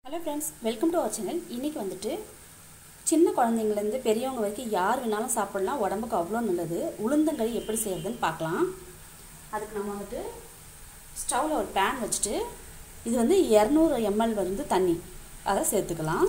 hello friends welcome to our channel இன்றைக்கி வந்துட்டு சின்ன குழந்தைங்கலேருந்து பெரியவங்க வரைக்கும் யார் வேணாலும் சாப்பிடலாம் உடம்புக்கு அவ்வளோ நல்லது உளுந்தங்களி எப்படி செய்கிறதுன்னு பார்க்கலாம் அதுக்கு நம்ம வந்துட்டு ஸ்டவ்வில் ஒரு பேன் வச்சுட்டு இது வந்து இரநூறு எம்எல் வந்து தண்ணி அதை சேர்த்துக்கலாம்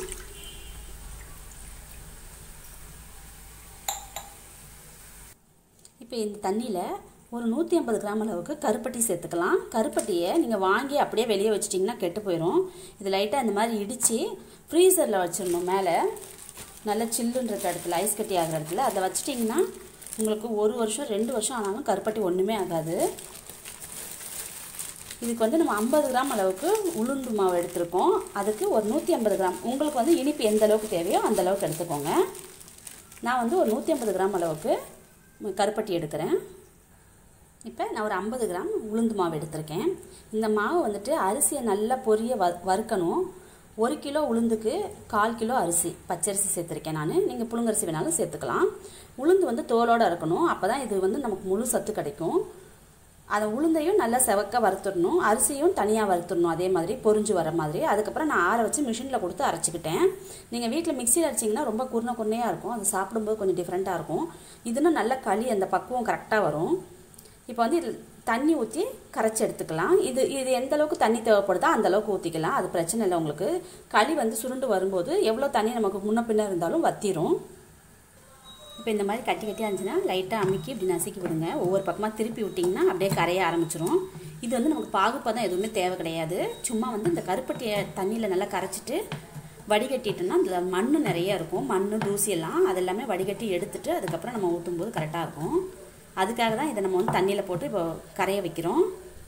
இப்போ இந்த தண்ணியில் ஒரு நூற்றி ஐம்பது கிராம் அளவுக்கு கருப்பட்டி சேர்த்துக்கலாம் கருப்பட்டியை நீங்கள் வாங்கி அப்படியே வெளியே வச்சிட்டிங்கன்னா கெட்டு போயிடும் இது லைட்டாக இந்த மாதிரி இடித்து ஃப்ரீசரில் வச்சிடணும் மேலே நல்ல சில்லுன்ற இடத்துல ஐஸ் கட்டி ஆகிற இடத்துல அதை வச்சிட்டிங்கன்னா உங்களுக்கு ஒரு வருஷம் ரெண்டு வருஷம் ஆனாலும் கருப்பட்டி ஒன்றுமே ஆகாது இதுக்கு வந்து நம்ம ஐம்பது கிராம் அளவுக்கு உளுந்து மாவு எடுத்திருக்கோம் அதுக்கு ஒரு நூற்றி ஐம்பது கிராம் உங்களுக்கு வந்து இனிப்பு எந்த அளவுக்கு தேவையோ அந்த அளவுக்கு எடுத்துக்கோங்க நான் வந்து ஒரு நூற்றி ஐம்பது கிராம் அளவுக்கு கருப்பட்டி எடுக்கிறேன் இப்போ நான் ஒரு ஐம்பது கிராம் உளுந்து மாவு எடுத்திருக்கேன் இந்த மாவு வந்துட்டு அரிசியை நல்லா பொரிய வ வறுக்கணும் ஒரு கிலோ உளுந்துக்கு கால் கிலோ அரிசி பச்சரிசி சேர்த்துருக்கேன் நான் நீங்கள் புழுங்கரிசி வேணாலும் சேர்த்துக்கலாம் உளுந்து வந்து தோலோடு இருக்கணும் அப்போ தான் இது வந்து நமக்கு முழு சத்து கிடைக்கும் அதை உளுந்தையும் நல்லா செவக்க வறுத்துடணும் அரிசியும் தனியாக வறுத்துடணும் அதே மாதிரி பொறிஞ்சு வர மாதிரி அதுக்கப்புறம் நான் ஆற வச்சு மிஷினில் கொடுத்து அரைச்சிக்கிட்டேன் நீங்கள் வீட்டில் மிக்சியில் அரைச்சிங்கன்னா ரொம்ப குருணை குருணையாக இருக்கும் அது சாப்பிடும்போது கொஞ்சம் டிஃப்ரெண்ட்டாக இருக்கும் இதுன்னு நல்ல களி அந்த பக்குவம் கரெக்டாக வரும் இப்போ வந்து இதில் தண்ணி ஊற்றி கரைச்சி எடுத்துக்கலாம் இது இது எந்த அளவுக்கு தண்ணி தேவைப்படுதோ அந்த அளவுக்கு ஊற்றிக்கலாம் அது பிரச்சனை இல்லை உங்களுக்கு களி வந்து சுருண்டு வரும்போது எவ்வளோ தண்ணி நமக்கு முன்ன பின்ன இருந்தாலும் வத்திரும் இப்போ இந்த மாதிரி கட்டி கட்டி இருந்துச்சுன்னா லைட்டாக அமுக்கி இப்படி நசுக்கி விடுங்க ஒவ்வொரு பக்கமாக திருப்பி விட்டிங்கன்னா அப்படியே கரைய ஆரம்பிச்சிரும் இது வந்து நமக்கு பாகுப்பதம் எதுவுமே தேவை கிடையாது சும்மா வந்து இந்த கருப்பட்டியை தண்ணியில் நல்லா கரைச்சிட்டு வடிகட்டிட்டோம்னா அதில் மண் நிறைய இருக்கும் மண் தூசி எல்லாம் அதெல்லாமே வடிகட்டி எடுத்துட்டு அதுக்கப்புறம் நம்ம ஊற்றும்போது கரெக்டாக இருக்கும் அதுக்காக தான் இதை நம்ம வந்து தண்ணியில் போட்டு இப்போ கரைய வைக்கிறோம்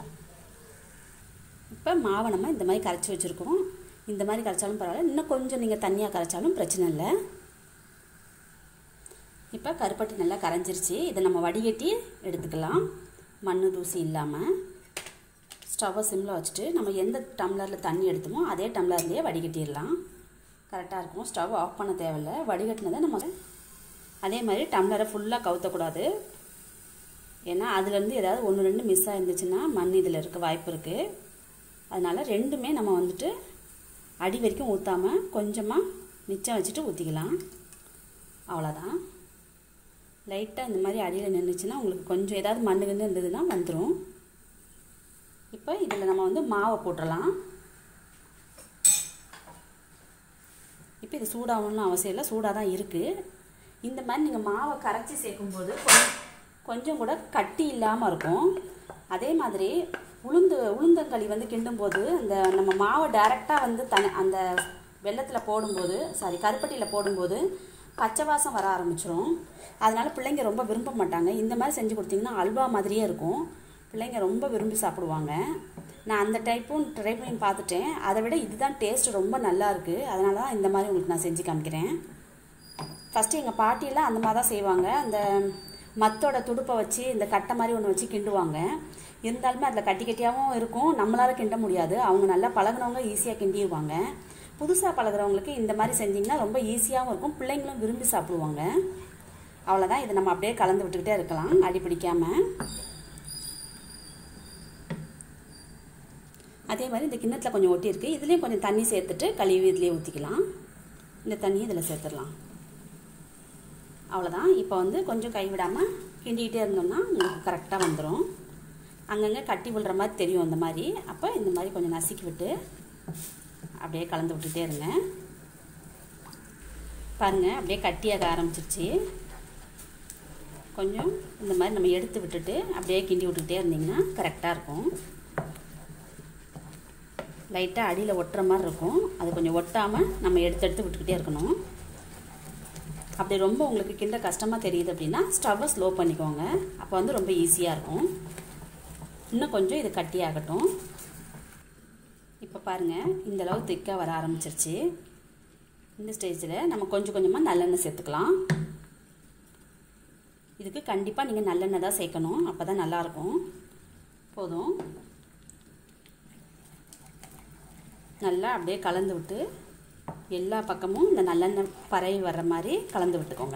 இப்போ மாவை நம்ம இந்த மாதிரி கரைச்சி வச்சுருக்கோம் இந்த மாதிரி கரைச்சாலும் பரவாயில்ல இன்னும் கொஞ்சம் நீங்கள் தண்ணியாக கரைச்சாலும் பிரச்சனை இல்லை இப்போ கருப்பட்டி நல்லா கரைஞ்சிருச்சு இதை நம்ம வடிகட்டி எடுத்துக்கலாம் மண் தூசி இல்லாமல் ஸ்டவ்வை சிம்மில் வச்சுட்டு நம்ம எந்த டம்ளரில் தண்ணி எடுத்தோமோ அதே டம்ளர்லேயே வடிகட்டிடலாம் கரெக்டாக இருக்கும் ஸ்டவ் ஆஃப் பண்ண தேவையில்ல வடிகட்டினதை நம்ம அதே மாதிரி டம்ளரை ஃபுல்லாக கவுத்தக்கூடாது ஏன்னா அதுலேருந்து ஏதாவது ஒன்று ரெண்டு மிஸ் ஆயிருந்துச்சுன்னா மண் இதில் இருக்க வாய்ப்பு இருக்குது அதனால் ரெண்டுமே நம்ம வந்துட்டு அடி வரைக்கும் ஊற்றாமல் கொஞ்சமாக மிச்சம் வச்சுட்டு ஊற்றிக்கலாம் அவ்வளோதான் லைட்டாக இந்த மாதிரி அடியில் நின்றுச்சுன்னா உங்களுக்கு கொஞ்சம் ஏதாவது மண்ணு கிண்ணு இருந்ததுன்னா வந்துடும் இப்போ இதில் நம்ம வந்து மாவை போட்டுடலாம் இப்போ இது சூடாகணும்னு அவசியம் இல்லை சூடாக தான் இருக்குது இந்த மாதிரி நீங்கள் மாவை கரைச்சி சேர்க்கும்போது கொஞ்சம் கொஞ்சம் கூட கட்டி இல்லாமல் இருக்கும் அதே மாதிரி உளுந்து உளுந்தங்களி வந்து கிண்டும்போது அந்த நம்ம மாவை டைரெக்டாக வந்து தனி அந்த வெள்ளத்தில் போடும்போது சாரி கருப்பட்டியில் போடும்போது பச்சை வாசம் வர ஆரம்பிச்சிரும் அதனால் பிள்ளைங்க ரொம்ப விரும்ப மாட்டாங்க இந்த மாதிரி செஞ்சு கொடுத்தீங்கன்னா அல்வா மாதிரியே இருக்கும் பிள்ளைங்க ரொம்ப விரும்பி சாப்பிடுவாங்க நான் அந்த டைப்பும் ட்ரை பண்ணி பார்த்துட்டேன் அதை விட இதுதான் டேஸ்ட் ரொம்ப நல்லா இருக்குது அதனால தான் இந்த மாதிரி உங்களுக்கு நான் செஞ்சு காமிக்கிறேன் ஃபஸ்ட்டு எங்கள் பாட்டியெல்லாம் அந்த மாதிரி தான் செய்வாங்க அந்த மத்தோட துடுப்பை வச்சு இந்த கட்டை மாதிரி ஒன்று வச்சு கிண்டுவாங்க இருந்தாலுமே அதில் கட்டி கட்டியாகவும் இருக்கும் நம்மளால் கிண்ட முடியாது அவங்க நல்லா பழகினவங்க ஈஸியாக கிண்டிடுவாங்க புதுசாக பழகிறவங்களுக்கு இந்த மாதிரி செஞ்சிங்கன்னா ரொம்ப ஈஸியாகவும் இருக்கும் பிள்ளைங்களும் விரும்பி சாப்பிடுவாங்க அவ்வளோதான் இதை நம்ம அப்படியே கலந்து விட்டுக்கிட்டே இருக்கலாம் அடி பிடிக்காமல் அதே மாதிரி இந்த கிண்ணத்தில் கொஞ்சம் ஒட்டி இருக்குது இதுலேயும் கொஞ்சம் தண்ணி சேர்த்துட்டு கழுவி இதுலேயே ஊற்றிக்கலாம் இந்த தண்ணியை இதில் சேர்த்துடலாம் அவ்வளோதான் இப்போ வந்து கொஞ்சம் கைவிடாமல் கிண்டிக்கிட்டே இருந்தோம்னா உங்களுக்கு கரெக்டாக வந்துடும் அங்கங்கே கட்டி விழுற மாதிரி தெரியும் இந்த மாதிரி அப்போ இந்த மாதிரி கொஞ்சம் நசுக்கி விட்டு அப்படியே கலந்து விட்டுட்டே இருங்க பாருங்கள் அப்படியே கட்டியாக ஆரம்பிச்சிருச்சு கொஞ்சம் இந்த மாதிரி நம்ம எடுத்து விட்டுட்டு அப்படியே கிண்டி விட்டுக்கிட்டே இருந்திங்கன்னா கரெக்டாக இருக்கும் லைட்டாக அடியில் ஒட்டுற மாதிரி இருக்கும் அது கொஞ்சம் ஒட்டாமல் நம்ம எடுத்து எடுத்து விட்டுக்கிட்டே இருக்கணும் அப்படி ரொம்ப உங்களுக்கு கிண்ட கஷ்டமாக தெரியுது அப்படின்னா ஸ்டவ்வை ஸ்லோ பண்ணிக்கோங்க அப்போ வந்து ரொம்ப ஈஸியாக இருக்கும் இன்னும் கொஞ்சம் இது கட்டி ஆகட்டும் இப்போ பாருங்கள் இந்த அளவு திக்காக வர ஆரம்பிச்சிருச்சு இந்த ஸ்டேஜில் நம்ம கொஞ்சம் கொஞ்சமாக நல்லெண்ணெய் சேர்த்துக்கலாம் இதுக்கு கண்டிப்பாக நீங்கள் நல்லெண்ணெய் தான் சேர்க்கணும் அப்போ தான் நல்லாயிருக்கும் போதும் நல்லா அப்படியே கலந்து விட்டு எல்லா பக்கமும் இந்த நல்லெண்ணெய் பறவை வர்ற மாதிரி கலந்து விட்டுக்கோங்க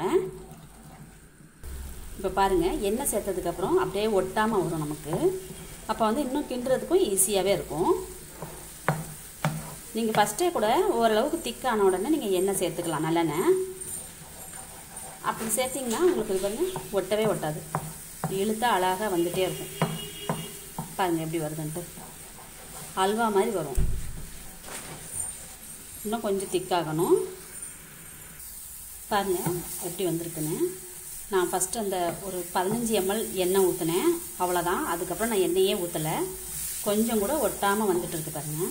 இப்போ பாருங்கள் எண்ணெய் சேர்த்ததுக்கப்புறம் அப்படியே ஒட்டாமல் வரும் நமக்கு அப்போ வந்து இன்னும் கிண்டுறதுக்கும் ஈஸியாகவே இருக்கும் நீங்கள் ஃபஸ்ட்டே கூட ஓரளவுக்கு திக்கான உடனே நீங்கள் எண்ணெய் சேர்த்துக்கலாம் நல்லெண்ணெய் அப்படி சேர்த்திங்கன்னா உங்களுக்கு இது பாருங்க ஒட்டவே ஒட்டாது இழுத்தா அழகாக வந்துகிட்டே இருக்கும் பாருங்கள் எப்படி வருதுன்ட்டு அல்வா மாதிரி வரும் இன்னும் கொஞ்சம் திக்காகணும் பாருங்கள் எப்படி வந்திருக்குன்னு நான் ஃபஸ்ட்டு அந்த ஒரு பதினஞ்சு எம்எல் எண்ணெய் ஊற்றினேன் அவ்வளோதான் அதுக்கப்புறம் நான் எண்ணெயே ஊற்றலை கொஞ்சம் கூட ஒட்டாமல் வந்துட்டு இருக்கு பாருங்கள்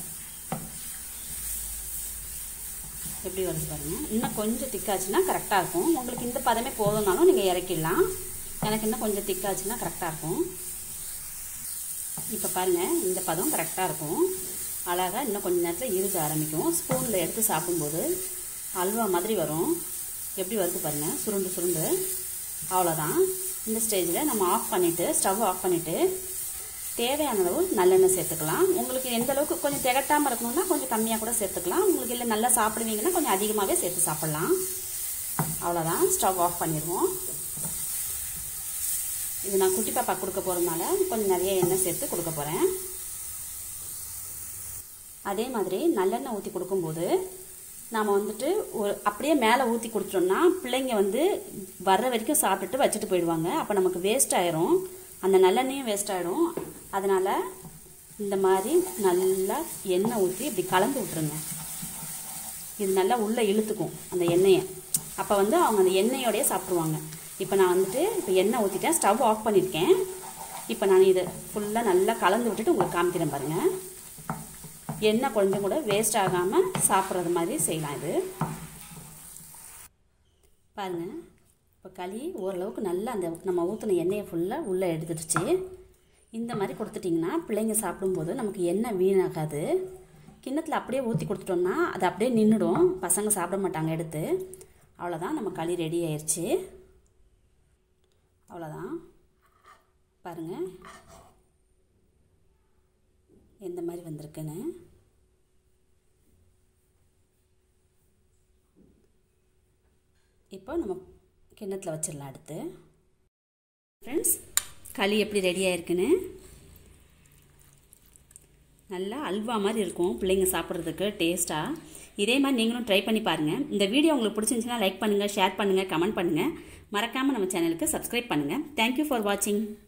எப்படி வருது பாருங்கள் இன்னும் கொஞ்சம் திக்காச்சுன்னா கரெக்டாக இருக்கும் உங்களுக்கு இந்த பதமே போதும்னாலும் நீங்கள் இறக்கிடலாம் எனக்கு இன்னும் கொஞ்சம் திக்காச்சுன்னா கரெக்டாக இருக்கும் இப்போ பாருங்கள் இந்த பதம் கரெக்டாக இருக்கும் அழகாக இன்னும் கொஞ்சம் நேரத்தில் இருக்க ஆரம்பிக்கும் ஸ்பூனில் எடுத்து சாப்பிடும்போது அல்வா மாதிரி வரும் எப்படி வருது பாருங்கள் சுருண்டு சுருண்டு அவ்வளோதான் இந்த ஸ்டேஜில் நம்ம ஆஃப் பண்ணிவிட்டு ஸ்டவ் ஆஃப் பண்ணிவிட்டு தேவையான அளவு நல்லெண்ணெய் சேர்த்துக்கலாம் உங்களுக்கு எந்த அளவுக்கு கொஞ்சம் திகட்டாமல் இருக்கணும்னா கொஞ்சம் கம்மியாக கூட சேர்த்துக்கலாம் உங்களுக்கு இல்லை நல்லா சாப்பிடுவீங்கன்னா கொஞ்சம் அதிகமாகவே சேர்த்து சாப்பிட்லாம் அவ்வளோதான் ஸ்டவ் ஆஃப் பண்ணிடுவோம் இது நான் குட்டி பாப்பா கொடுக்க போகிறதுனால கொஞ்சம் நிறைய எண்ணெய் சேர்த்து கொடுக்க போகிறேன் அதே மாதிரி நல்லெண்ணெய் ஊற்றி கொடுக்கும்போது நாம் வந்துட்டு ஒரு அப்படியே மேலே ஊற்றி கொடுத்துட்டோம்னா பிள்ளைங்க வந்து வர்ற வரைக்கும் சாப்பிட்டுட்டு வச்சுட்டு போயிடுவாங்க அப்போ நமக்கு வேஸ்ட் ஆயிரும் அந்த நல்லெண்ணெயும் வேஸ்ட் ஆகிடும் அதனால் இந்த மாதிரி நல்லா எண்ணெய் ஊற்றி இப்படி கலந்து விட்ருங்க இது நல்லா உள்ளே இழுத்துக்கும் அந்த எண்ணெயை அப்போ வந்து அவங்க அந்த எண்ணெயோடய சாப்பிடுவாங்க இப்போ நான் வந்துட்டு இப்போ எண்ணெய் ஊற்றிட்டேன் ஸ்டவ் ஆஃப் பண்ணியிருக்கேன் இப்போ நான் இதை ஃபுல்லாக நல்லா கலந்து விட்டுட்டு உங்களுக்கு காமிக்கிறேன் பாருங்கள் எண்ணெய் கொஞ்சம் கூட வேஸ்ட் ஆகாமல் சாப்பிட்றது மாதிரி செய்யலாம் இது பாருங்கள் இப்போ களி ஓரளவுக்கு நல்லா அந்த நம்ம ஊற்றின எண்ணெயை ஃபுல்லாக உள்ளே எடுத்துடுச்சு இந்த மாதிரி கொடுத்துட்டிங்கன்னா பிள்ளைங்க சாப்பிடும்போது நமக்கு எண்ணெய் வீணாகாது கிண்ணத்தில் அப்படியே ஊற்றி கொடுத்துட்டோம்னா அது அப்படியே நின்றுடும் பசங்க சாப்பிட மாட்டாங்க எடுத்து அவ்வளோதான் நம்ம களி ரெடி ஆயிடுச்சு அவ்வளோதான் பாருங்கள் எந்த மாதிரி வந்திருக்குன்னு இப்போ நம்ம கிண்ணத்தில் வச்சிடலாம் அடுத்து ஃப்ரெண்ட்ஸ் களி எப்படி ரெடி ஆயிருக்குன்னு நல்லா அல்வா மாதிரி இருக்கும் பிள்ளைங்க சாப்பிட்றதுக்கு டேஸ்ட்டாக இதே மாதிரி நீங்களும் ட்ரை பண்ணி பாருங்கள் இந்த வீடியோ உங்களுக்கு பிடிச்சிருந்துச்சுன்னா லைக் பண்ணுங்கள் ஷேர் பண்ணுங்கள் கமெண்ட் பண்ணுங்கள் மறக்காமல் நம்ம சேனலுக்கு சப்ஸ்கிரைப் பண்ணுங்கள் தேங்க்யூ ஃபார் வாட்சிங்